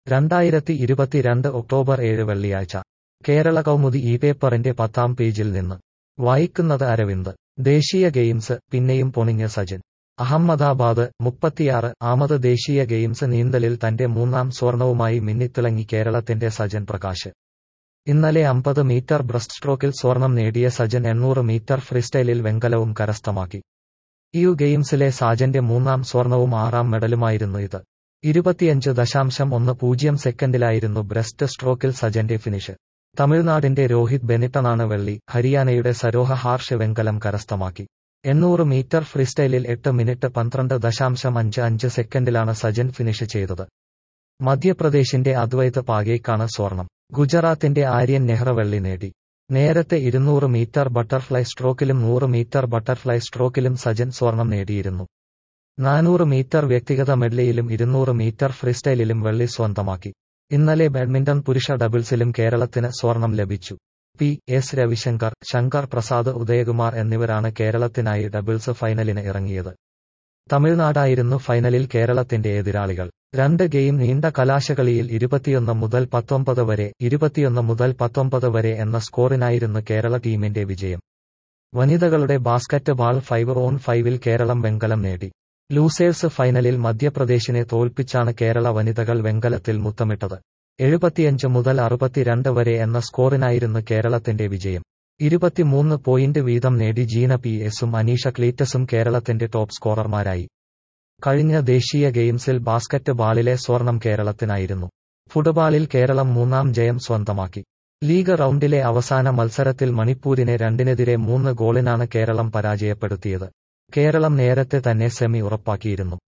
രണ്ടായിരത്തി ഇരുപത്തിരണ്ട് ഒക്ടോബർ ഏഴ് വെള്ളിയാഴ്ച കേരള കൗമുദി ഈ പേപ്പറിന്റെ പത്താം പേജിൽ നിന്ന് വായിക്കുന്നത് അരവിന്ദ് ദേശീയ ഗെയിംസ് പിന്നെയും പൊണിഞ്ഞ സജിൻ അഹമ്മദാബാദ് മുപ്പത്തിയാറ് ആമത് ദേശീയ ഗെയിംസ് നീന്തലിൽ തന്റെ മൂന്നാം സ്വർണവുമായി മിന്നിത്തിളങ്ങി കേരളത്തിന്റെ സജൻ പ്രകാശ് ഇന്നലെ അമ്പത് മീറ്റർ ബ്രസ്റ്റ് സ്ട്രോക്കിൽ സ്വർണം നേടിയ സജൻ എണ്ണൂറ് മീറ്റർ ഫ്രീസ്റ്റൈലിൽ വെങ്കലവും കരസ്ഥമാക്കി യു ഗെയിംസിലെ സാജന്റെ മൂന്നാം സ്വർണവും ആറാം മെഡലുമായിരുന്നു ഇത് ഇരുപത്തിയഞ്ച് ദശാംശം ഒന്ന് പൂജ്യം സെക്കൻഡിലായിരുന്നു ബ്രസ്റ്റ് സ്ട്രോക്കിൽ സജന്റെ ഫിനിഷ് തമിഴ്നാടിന്റെ രോഹിത് ബെനിട്ടനാണ് വെള്ളി ഹരിയാനയുടെ സരോഹ ഹാർഷ് വെങ്കലം കരസ്ഥമാക്കി എണ്ണൂറ് മീറ്റർ ഫ്രീസ്റ്റൈലിൽ എട്ട് മിനിറ്റ് പന്ത്രണ്ട് ദശാംശം അഞ്ച് അഞ്ച് സെക്കൻഡിലാണ് സജൻ ഫിനിഷ് ചെയ്തത് മധ്യപ്രദേശിന്റെ അദ്വൈത് പാഗേക്കാണ് സ്വർണം ഗുജറാത്തിന്റെ ആര്യൻ നെഹ്റ വെള്ളി നേടി നേരത്തെ ഇരുന്നൂറ് മീറ്റർ ബട്ടർഫ്ലൈ സ്ട്രോക്കിലും നൂറ് മീറ്റർ ബട്ടർഫ്ലൈ സ്ട്രോക്കിലും സജൻ സ്വർണം നേടിയിരുന്നു നാനൂറ് മീറ്റർ വ്യക്തിഗത മെഡ്ലിയിലും ഇരുന്നൂറ് മീറ്റർ ഫ്രീസ്റ്റൈലിലും വെള്ളി സ്വന്തമാക്കി ഇന്നലെ ബാഡ്മിന്റൺ പുരുഷ ഡബിൾസിലും കേരളത്തിന് സ്വർണം ലഭിച്ചു പി എസ് രവിശങ്കർ ശങ്കർ പ്രസാദ് ഉദയകുമാർ എന്നിവരാണ് കേരളത്തിനായി ഡബിൾസ് ഫൈനലിന് ഇറങ്ങിയത് തമിഴ്നാടായിരുന്നു ഫൈനലിൽ കേരളത്തിന്റെ എതിരാളികൾ രണ്ട് ഗെയിം നീണ്ട കലാശകളിയിൽ ഇരുപത്തിയൊന്ന് മുതൽ പത്തൊമ്പത് വരെ ഇരുപത്തിയൊന്ന് മുതൽ പത്തൊമ്പത് വരെ എന്ന സ്കോറിനായിരുന്നു കേരള ടീമിന്റെ വിജയം വനിതകളുടെ ബാസ്കറ്റ് ബാൾ ഫൈവ് ഓൺ ഫൈവിൽ കേരളം വെങ്കലം നേടി ലൂസേഴ്സ് ഫൈനലിൽ മധ്യപ്രദേശിനെ തോൽപ്പിച്ചാണ് കേരള വനിതകൾ വെങ്കലത്തിൽ മുത്തമിട്ടത് എഴുപത്തിയഞ്ച് മുതൽ അറുപത്തിരണ്ട് വരെ എന്ന സ്കോറിനായിരുന്നു കേരളത്തിന്റെ വിജയം ഇരുപത്തിമൂന്ന് പോയിന്റ് വീതം നേടി ജീന പി എസും അനീഷ ക്ലീറ്റസും കേരളത്തിന്റെ ടോപ്പ് സ്കോറർമാരായി കഴിഞ്ഞ ദേശീയ ഗെയിംസിൽ ബാസ്കറ്റ് ബാളിലെ സ്വർണം കേരളത്തിനായിരുന്നു ഫുട്ബോളിൽ കേരളം മൂന്നാം ജയം സ്വന്തമാക്കി ലീഗ് റൗണ്ടിലെ അവസാന മത്സരത്തിൽ മണിപ്പൂരിനെ രണ്ടിനെതിരെ മൂന്ന് ഗോളിനാണ് കേരളം പരാജയപ്പെടുത്തിയത് കേരളം നേരത്തെ തന്നെ സെമി ഉറപ്പാക്കിയിരുന്നു